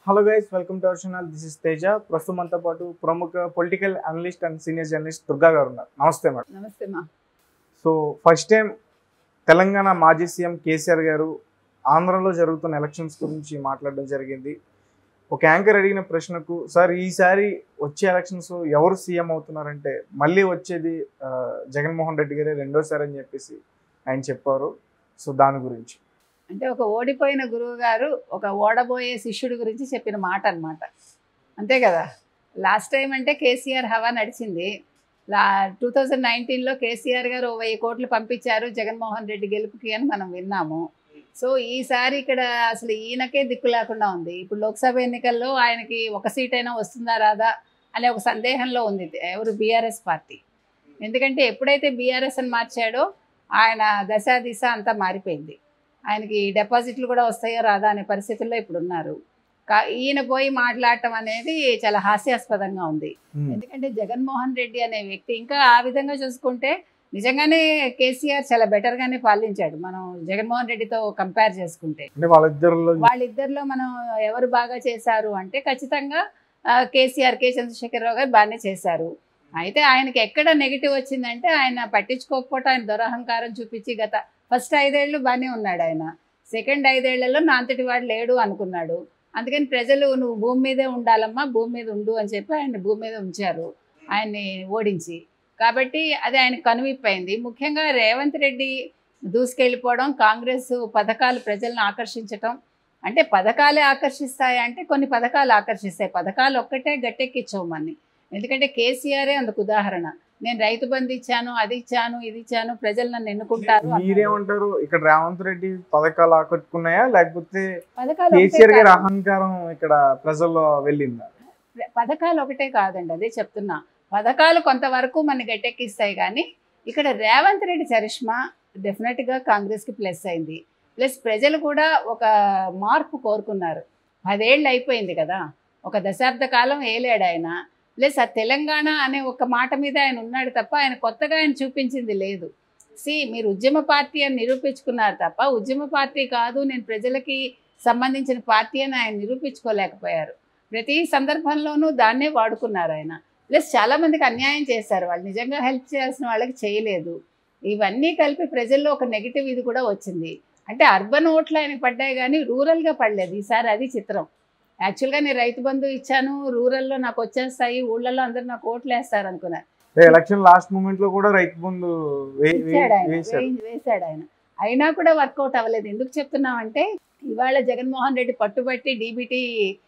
Hello guys welcome to our channel this is Teja ప్రస్తుతం మనతో పాటు ప్రముఖ political analyst and senior journalist Durga garu ఉన్నారు నమస్తే మేడం నమస్తే మా సో ఫస్ట్ టైం తెలంగాణ మాజీ సీఎం కేసీఆర్ గారు ఆంధ్రలో జరుగుతున్న ఎలక్షన్స్ గురించి మాట్లాడడం జరిగింది ఒక యాంకర్ అడిగిన ప్రశ్నకు సార్ ఈసారి వచ్చే ఎలక్షన్స్ ఎవరు సీఎం అవుతున్నారంటే మళ్ళీ వచ్చేది ఆ, జగన్మోహన్ రెడ్డి గారే రెండోసారి అని చెప్పేసి ఆయన చెప్పారు సో దాని గురించి అంటే ఒక ఓడిపోయిన గురువు గారు ఒక ఓడబోయే శిష్యుడి గురించి చెప్పిన మాట అన్నమాట అంతే కదా లాస్ట్ టైం అంటే కేసీఆర్ హవా నడిచింది లా టూ థౌజండ్ నైన్టీన్లో కేసీఆర్ గారు ఓ వెయ్యి కోట్లు పంపించారు జగన్మోహన్ రెడ్డి గెలుపుకి అని మనం విన్నాము సో ఈసారి ఇక్కడ అసలు ఈయనకే దిక్కు లేకుండా ఉంది ఇప్పుడు లోక్సభ ఎన్నికల్లో ఆయనకి ఒక సీట్ అయినా వస్తుందా రాదా అనే ఒక సందేహంలో ఉంది ఎవరు బీఆర్ఎస్ పార్టీ ఎందుకంటే ఎప్పుడైతే బీఆర్ఎస్ అని మార్చాడో ఆయన దశ దిశ అంతా మారిపోయింది ఆయనకి డిపాజిట్లు కూడా వస్తాయో రాదా అనే పరిస్థితుల్లో ఇప్పుడు ఉన్నారు కా ఈయన పోయి మాట్లాడటం అనేది చాలా హాస్యాస్పదంగా ఉంది ఉమ్. ఎందుకంటే జగన్మోహన్ రెడ్డి అనే వ్యక్తి ఇంకా ఆ విధంగా చూసుకుంటే నిజంగానే కేసీఆర్ చాలా బెటర్గానే పాలించాడు మనం జగన్మోహన్ రెడ్డితో కంపేర్ చేసుకుంటే అంటే వాళ్ళిద్దరిలో వాళ్ళిద్దరిలో మనం ఎవరు బాగా చేశారు అంటే ఖచ్చితంగా ఆ, కేసీఆర్ కే చంద్రశేఖరరావు గారు బాగానే చేశారు అయితే ఆయనకి ఎక్కడ నెగిటివ్ వచ్చిందంటే ఆయన పట్టించుకోకపోవటం ఆయన దురహంకారం చూపించి గత ఫస్ట్ ఐదేళ్ళు బాగానే ఉన్నాడు ఆయన సెకండ్ ఐదేళ్లలో నా అంతటి వాడు లేడు అనుకున్నాడు అందుకని ప్రజలు నువ్వు భూమి మీదే ఉండాలమ్మా భూమి మీద ఉండు అని చెప్పి ఆయన భూమి మీద ఉంచారు ఆయన్ని ఓడించి కాబట్టి అది ఆయన కనువిప్పైంది ముఖ్యంగా రేవంత్ రెడ్డి దూసుకెళ్ళిపోవడం కాంగ్రెస్ పథకాలు ప్రజలను ఆకర్షించటం అంటే పథకాలే ఆకర్షిస్తాయి అంటే కొన్ని పథకాలు ఆకర్షిస్తాయి పథకాలు ఒక్కటే గట్టెక్కించవు మన్ని ఎందుకంటే కేసీఆరే అందుకు ఉదాహరణ నేను రైతు బంధు ఇచ్చాను అది ఇచ్చాను ఇది ఇచ్చాను ప్రజలు నన్ను ఎన్నుకుంటారు అన్నాడు. మీరేమంటారు ఇక్కడ రేవంత్ రెడ్డి పథకాలు ఆకట్టుకున్నాయా లేకపోతే పథకాలు ఒకటే కేసీఆర్ గారి కాదు. అహంకారం ఇక్కడ ప్రజల్లో వెళ్ళిందా పథకాలు ఒకటే కాదండి అదే చెప్తున్నా పథకాలు కొంతవరకు మన గట్టెక్కిస్తాయి కానీ ఇక్కడ రేవంత్ రెడ్డి చరిష్మా డెఫినెట్గా కాంగ్రెస్కి ప్లస్ అయింది ప్లస్ ప్రజలు కూడా ఒక మార్పు కోరుకున్నారు పదేళ్ళు అయిపోయింది కదా ఒక దశాబ్ద కాలం ఏలాడు ఆయన ప్లస్ ఆ తెలంగాణ అనే ఒక మాట మీద ఆయన ఉన్నాడు తప్ప ఆయన కొత్తగా ఆయన చూపించింది లేదు సి మీరు ఉద్యమ పార్టీ అని నిరూపించుకున్నారు తప్ప ఉద్యమ పార్టీ కాదు నేను ప్రజలకి సంబంధించిన పార్టీ అని ఆయన నిరూపించుకోలేకపోయారు ప్రతి సందర్భంలోనూ దాన్నే వాడుకున్నారు ఆయన ప్లస్ చాలా మందికి అన్యాయం చేశారు వాళ్ళు నిజంగా హెల్ప్ చేయాల్సిన వాళ్ళకి చేయలేదు ఇవన్నీ కలిపి ప్రజల్లో ఒక నెగిటివ్ ఇది కూడా వచ్చింది అంటే అర్బన్ ఓట్లు ఆయనకు పడ్డాయి కానీ రూరల్గా పడలేదు ఈసారి అది చిత్రం యాక్చువల్గా నేను రైతు బంధు ఇచ్చాను రూరల్లో నాకు వచ్చేస్తాయి ఊళ్ళల్లో అందరూ నాకు ఓట్లు వేస్తారు అనుకున్నారు ఎలక్షన్ లాస్ట్ మూమెంట్ లో కూడా రైతు బంధు వే- వే- ఇచ్చాడు ఆయన వేశారు వేయి- వేశాడు ఆయన అయినా కూడా వర్కౌట్ అవ్వలేదు ఎందుకు చెప్తున్నామంటే ఇవాళ జగన్మోహన్ రెడ్డి పట్టుబట్టి డీబీటీ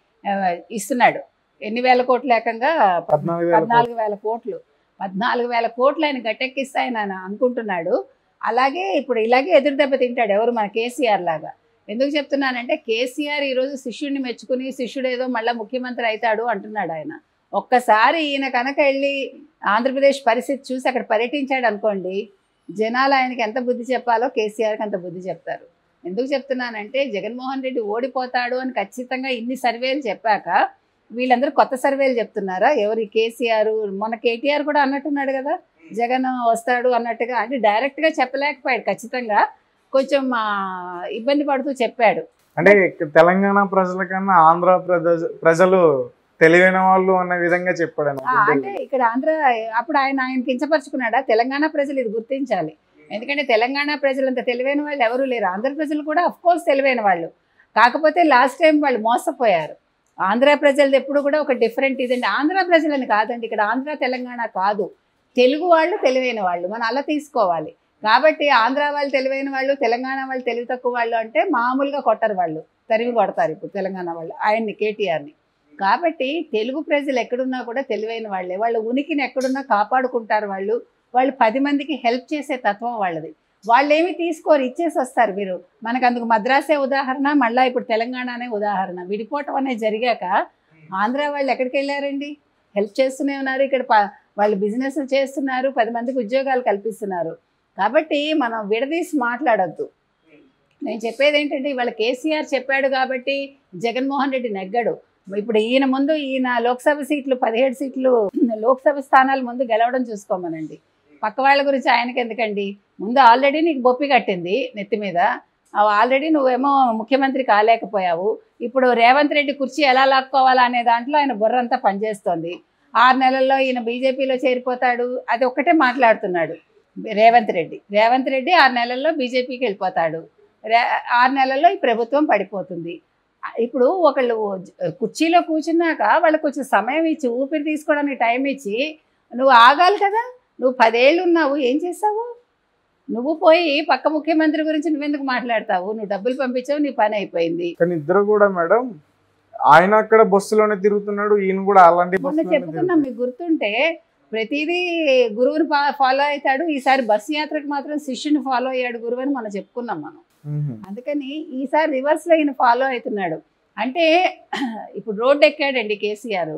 ఇస్తున్నాడు ఎన్ని వేల కోట్లు ఏకంగా పద్నాలుగు వేల పద్నాలుగు వేల కోట్లు పద్నాలుగు వేల కోట్లు ఆయన గట్టెక్కిస్తాయని ఆయన అనుకుంటున్నాడు అలాగే ఇప్పుడు ఇలాగే ఎదురు దెబ్బ తింటాడు ఎవరు మన కేసీఆర్ లాగా ఎందుకు చెప్తున్నానంటే కేసీఆర్ ఈరోజు శిష్యుడిని మెచ్చుకుని శిష్యుడు ఏదో మళ్ళీ ముఖ్యమంత్రి అవుతాడు అంటున్నాడు ఆయన ఒక్కసారి ఈయన కనుక వెళ్ళి ఆంధ్రప్రదేశ్ పరిస్థితి చూసి అక్కడ పర్యటించాడు అనుకోండి జనాలు ఆయనకి ఎంత బుద్ధి చెప్పాలో కేసీఆర్కి అంత బుద్ధి చెప్తారు ఎందుకు చెప్తున్నానంటే జగన్మోహన్ రెడ్డి ఓడిపోతాడు అని ఖచ్చితంగా ఇన్ని సర్వేలు చెప్పాక వీళ్ళందరూ కొత్త సర్వేలు చెప్తున్నారా ఎవరి కేసీఆర్ మొన్న కేటీఆర్ కూడా అన్నట్టున్నాడు కదా జగన్ వస్తాడు అన్నట్టుగా అంటే డైరెక్ట్గా చెప్పలేకపోయాడు ఖచ్చితంగా కొంచెం ఆ, ఇబ్బంది పడుతూ చెప్పాడు అంటే ఇక్కడ తెలంగాణ ప్రజల కన్నా ఆంధ్ర ప్రజ- ప్రజలు తెలివైన వాళ్ళు అన్న విధంగా చెప్పాడు ఆయన. ఆ, అంటే ఇక్కడ ఆంధ్ర అప్పుడు ఆయన ఆయన కించపరుచుకున్నాడా తెలంగాణ ప్రజలు ఇది గుర్తించాలి ఎందుకంటే తెలంగాణ ప్రజలు అంత తెలివైన వాళ్ళు ఎవరు లేరు ఆంధ్ర ప్రజలు కూడా అఫ్ కోర్స్ తెలివైన వాళ్ళు కాకపోతే లాస్ట్ టైం వాళ్ళు మోసపోయారు ఆంధ్ర ప్రజలది ఎప్పుడు కూడా ఒక డిఫరెంట్ ఇదండి ఆంధ్ర ప్రజలని కాదండి ఇక్కడ ఆంధ్ర తెలంగాణ కాదు తెలుగు వాళ్ళు తెలివైన వాళ్ళు మనం అలా తీసుకోవాలి కాబట్టి ఆంధ్ర వాళ్ళు తెలివైన వాళ్ళు తెలంగాణ వాళ్ళు తెలివి తక్కువ వాళ్ళు అంటే మామూలుగా కొట్టరు వాళ్ళు తరిమి కొడతారు ఇప్పుడు తెలంగాణ వాళ్ళు ఆయన్ని కేటీఆర్ని కాబట్టి తెలుగు ప్రజలు ఎక్కడున్నా కూడా తెలివైన వాళ్ళే వాళ్ళ ఉనికిని ఎక్కడున్నా కాపాడుకుంటారు వాళ్ళు వాళ్ళు పది మందికి హెల్ప్ చేసే తత్వం వాళ్ళది వాళ్ళు ఏమి తీసుకోరు ఇచ్చేసి వస్తారు మీరు మనకు అందుకు మద్రాసే ఉదాహరణ మళ్ళీ ఇప్పుడు తెలంగాణనే ఉదాహరణ విడిపోవటం అనేది జరిగాక ఆంధ్ర వాళ్ళు ఎక్కడికి వెళ్ళారండి హెల్ప్ చేస్తూనే ఉన్నారు ఇక్కడ ప- వాళ్ళు బిజినెస్ చేస్తున్నారు పది మందికి ఉద్యోగాలు కల్పిస్తున్నారు కాబట్టి మనం విడదీసి మాట్లాడొద్దు నేను చెప్పేది ఏంటంటే ఇవాళ కేసీఆర్ చెప్పాడు కాబట్టి జగన్మోహన్ రెడ్డి నెగ్గడు ఇప్పుడు ఈయన ముందు ఈయన లోక్సభ సీట్లు పదిహేడు సీట్లు లోక్సభ స్థానాల ముందు గెలవడం చూసుకోమనండి పక్క వాళ్ళ గురించి ఆయనకి ఎందుకండి ముందు ఆల్రెడీ నీకు బొప్పి కట్టింది నెత్తి మీద ఆల్రెడీ నువ్వేమో ముఖ్యమంత్రి కాలేకపోయావు ఇప్పుడు రేవంత్ రెడ్డి కుర్చీ ఎలా లాక్కోవాలా అనే దాంట్లో ఆయన బుర్రంతా పనిచేస్తోంది ఆరు నెలల్లో ఈయన బీజేపీలో చేరిపోతాడు అది ఒక్కటే మాట్లాడుతున్నాడు రేవంత్ రెడ్డి రేవంత్ రెడ్డి ఆరు నెలల్లో బీజేపీకి వెళ్ళిపోతాడు రే ఆరు నెలల్లో ఈ ప్రభుత్వం పడిపోతుంది ఇప్పుడు ఒకళ్ళు కుర్చీలో కూర్చున్నాక వాళ్ళకి కొంచెం సమయం ఇచ్చి ఊపిరి తీసుకోవడానికి టైం ఇచ్చి నువ్వు ఆగాలి కదా నువ్వు పదేళ్ళు ఉన్నావు ఏం చేస్తావు నువ్వు పోయి పక్క ముఖ్యమంత్రి గురించి నువ్వెందుకు మాట్లాడతావు నువ్వు డబ్బులు పంపించావు నీ పని అయిపోయింది కానీ ఇద్దరు కూడా మేడం ఆయన అక్కడ బస్సులోనే తిరుగుతున్నాడు ఈయన కూడా అలాంటి మొన్న బస్సులోనే చెప్పుకున్నాం మీకు గుర్తుంటే ప్రతిదీ గురువుని ఫాలో అవుతాడు ఈసారి బస్సు యాత్రకు మాత్రం శిష్యుని ఫాలో అయ్యాడు గురువు అని మనం చెప్పుకున్నాం మనం మ్మ్. అందుకని ఈసారి రివర్స్లో ఈయన ఫాలో అవుతున్నాడు అంటే ఇప్పుడు రోడ్డు ఎక్కాడండి కేసీఆర్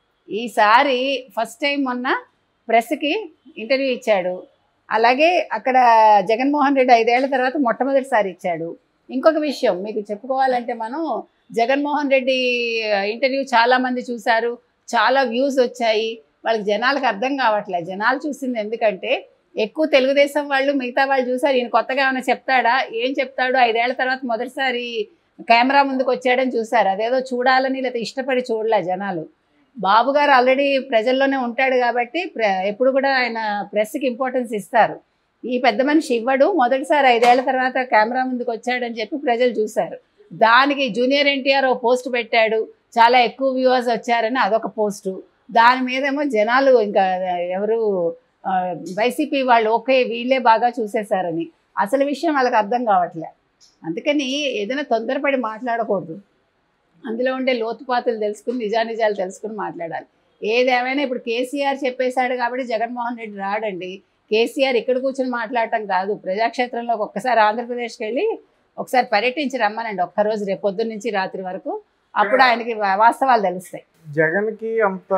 ఈసారి ఫస్ట్ టైం మొన్న ప్రెస్కి ఇంటర్వ్యూ ఇచ్చాడు అలాగే అక్కడ జగన్మోహన్ రెడ్డి ఐదేళ్ల తర్వాత మొట్టమొదటిసారి ఇచ్చాడు ఇంకొక విషయం మీకు చెప్పుకోవాలంటే మనం జగన్మోహన్ రెడ్డి ఇంటర్వ్యూ చాలామంది చూశారు చాలా వ్యూస్ వచ్చాయి వాళ్ళకి జనాలకు అర్థం కావట్లేదు జనాలు చూసింది ఎందుకంటే ఎక్కువ తెలుగుదేశం వాళ్ళు మిగతా వాళ్ళు చూసారు ఈయన కొత్తగా ఏమైనా చెప్తాడా ఏం చెప్తాడు ఐదేళ్ల తర్వాత మొదటిసారి కెమెరా ముందుకు వచ్చాడని చూసారు అదేదో చూడాలని లేకపోతే ఇష్టపడి చూడలే జనాలు బాబు గారు ఆల్రెడీ ప్రజల్లోనే ఉంటాడు కాబట్టి ప్ర ఎప్పుడు కూడా ఆయన ప్రెస్కి ఇంపార్టెన్స్ ఇస్తారు ఈ పెద్ద మనిషి ఇవ్వడు మొదటిసారి ఐదేళ్ల తర్వాత కెమెరా ముందుకు వచ్చాడని చెప్పి ప్రజలు చూశారు దానికి జూనియర్ ఎన్టీఆర్ ఓ పోస్ట్ పెట్టాడు చాలా ఎక్కువ వ్యూవర్స్ వచ్చారని అదొక పోస్టు దాని మీదేమో జనాలు ఇంకా ఎవరు ఆ, వైసీపీ వాళ్ళు ఓకే వీళ్ళే బాగా చూసేశారని అసలు విషయం వాళ్ళకి అర్థం కావట్లే అందుకని ఏదైనా తొందరపడి మాట్లాడకూడదు అందులో ఉండే లోతుపాతులు తెలుసుకుని నిజానిజాలు తెలుసుకుని మాట్లాడాలి ఏదేమైనా ఇప్పుడు కేసీఆర్ చెప్పేశాడు కాబట్టి జగన్మోహన్ రెడ్డి రాడండి కేసీఆర్ ఇక్కడ కూర్చొని మాట్లాడటం కాదు ప్రజాక్షేత్రంలోకి ఒక్కసారి ఆంధ్రప్రదేశ్కి వెళ్ళి ఒకసారి పర్యటించి రమ్మనండి ఒక్కరోజు రేపు పొద్దున్న నుంచి రాత్రి వరకు అప్పుడు ఆయనకి వా- వాస్తవాలు తెలుస్తాయి జగన్ కి అంత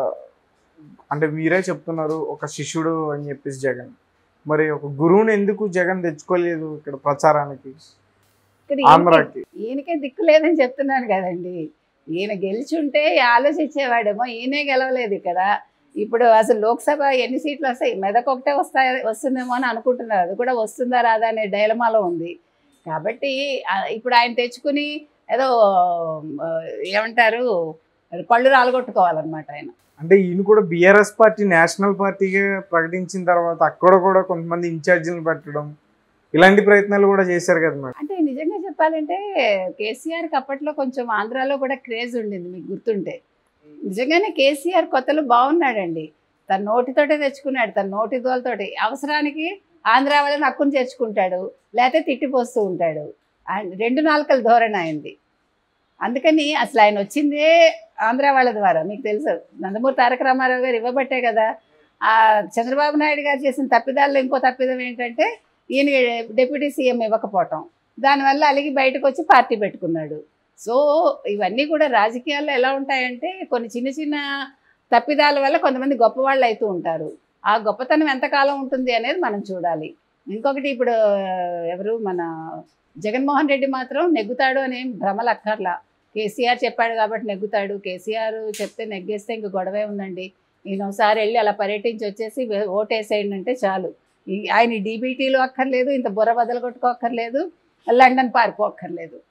అంటే మీరే చెప్తున్నారు ఒక శిష్యుడు అని చెప్పేసి జగన్ మరి ఒక గురువుని ఎందుకు జగన్ తెచ్చుకోలేదు ఇక్కడ ప్రచారానికి ఇక్కడ ఈయనకే- ఆంధ్రాకి ఈయనకే దిక్కు లేదని చెప్తున్నాను కదండి ఈయన గెలిచుంటే ఆలోచించేవాడేమో ఈయనే గెలవలేదు ఇక్కడ ఇప్పుడు అసలు లోక్సభ ఎన్ని సీట్లు వస్తాయి మెదక్ ఒకటే వస్తాయి వస్తుందేమో అని అనుకుంటున్నారు అది కూడా వస్తుందా రాదా అనే డైలమాలో ఉంది కాబట్టి ఆ, ఇప్పుడు ఆయన తెచ్చుకుని ఏదో ఆ, ఏమంటారు పళ్ళు రాలగొట్టుకోవాలన్నమాట ఆయన అంటే ఈయన కూడా బీఆర్ఎస్ పార్టీ నేషనల్ పార్టీగా ప్రకటించిన తర్వాత అక్కడ కూడా కొంతమంది ఇన్ఛార్జీలు పెట్టడం ఇలాంటి ప్రయత్నాలు కూడా చేశారు కదా మేడం అంటే నిజంగా చెప్పాలంటే కేసీఆర్కి అప్పట్లో కొంచెం ఆంధ్రాలో కూడా క్రేజ్ ఉండింది మీకు గుర్తుంటే నిజంగానే కేసీఆర్ కొత్తలో బాగున్నాడండి తన నోటితోటే తెచ్చుకున్నాడు తన నోటి దోలతోటి అవసరానికి ఆంధ్ర వాళ్ళని హక్కును చేర్చుకుంటాడు లేకపోతే తిట్టిపోస్తూ ఉంటాడు అండ్ రెండు నాలుకల ధోరణి అయింది అందుకని అసలు ఆయన వచ్చిందే ఆంధ్ర వాళ్ళ ద్వారా మీకు తెలుసు నందమూరి తారక రామారావు గారు ఇవ్వబట్టే కదా ఆ చంద్రబాబు నాయుడు గారు చేసిన తప్పిదాల్లో ఇంకో తప్పిదం ఏంటంటే ఈయన డిప్యూటీ సీఎం ఇవ్వకపోవటం దానివల్ల అలిగి బయటకు వచ్చి పార్టీ పెట్టుకున్నాడు సో ఇవన్నీ కూడా రాజకీయాల్లో ఎలా ఉంటాయంటే కొన్ని చిన్న చిన్న తప్పిదాల వల్ల కొంతమంది గొప్పవాళ్ళు అవుతూ ఉంటారు ఆ గొప్పతనం ఎంతకాలం ఉంటుంది అనేది మనం చూడాలి ఇంకొకటి ఇప్పుడు ఆ, ఎవరు మన జగన్మోహన్ రెడ్డి మాత్రం నెగ్గుతాడు అనే భ్రమలు అక్కర్లా కేసీఆర్ చెప్పాడు కాబట్టి నెగ్గుతాడు కేసీఆర్ చెప్తే నెగ్గేస్తే ఇంక గొడవే ఉందండి నేను ఒకసారి వెళ్ళి అలా పర్యటించి వచ్చేసి వే- ఓటేసేయండి అంటే చాలు ఈ- ఆయన డీబీటీలు అక్కర్లేదు ఇంత బుర్ర బదలు కొట్టుకోక్కర్లేదు లండన్ పారిపోక్కర్లేదు